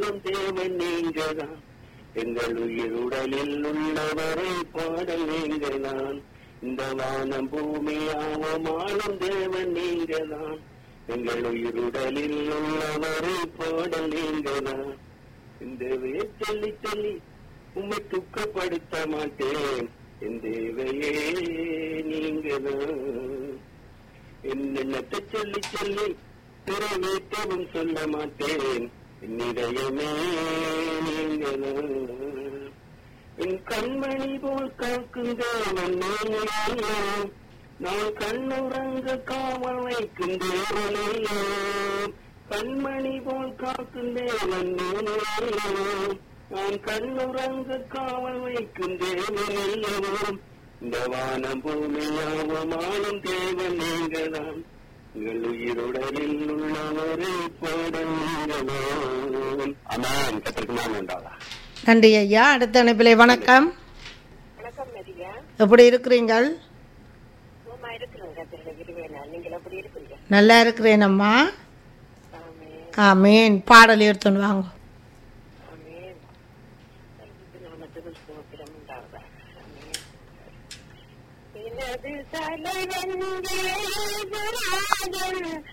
ஆளும் தேவன் நீங்கதான் எங்கள் உயிர் உடலில் உள்ளவரை பாடல் நீங்கதான் இந்த வானம் பூமி ஆவம் ஆளும் தேவன் நீங்கதான் எங்கள் உயிர் உடலில் உள்ளவரை பாடல் நீங்கதான் இந்த சொல்லி சொல்லி உம்மை துக்கப்படுத்த மாட்டேன் என் தேவையே நீங்கதான் என்னென்னத்தை சொல்லி சொல்லி நிறைவேற்றவும் சொல்ல மாட்டேன் என் இதயமே நீங்கதான் என் கண்மணி போல் காக்கும் தேவன் நீங்களே. நான் கண்ணுறங்க காவல் வைக்கும் தேவனையோ கண்மணி போல் காக்கும் தேவன் நீங்களே. நான் கண்ணுறங்க காவல் வைக்கும் தேவனையோ இந்த வானம் பூமியாவும் ஆளும் தேவன் நீங்கதான் உங்கள் உயிருடலில் உள்ளவரை பாடல் நீங்களாம் அதான் கத்திற்கு நான் உண்டாதா நன்றி ஐயா அடுத்த அனுப்பிலே வணக்கம் வணக்கம் மதியா எப்படி இருக்கிறீங்கள் சும்மா இருக்கிறேங்க திருட விருவேனா நீங்கள் எப்படி இருக்கிறீங்க நல்லா இருக்கிறேன் அம்மா ஆமே ஆமீன் பாடல் எடுத்துன்னு வாங்க ஆமேன் நாமத்துக்கு ஸ்தோத்திரம் உண்டாவதாக ஆமேன் எனது தலைவன் தேவராஜன்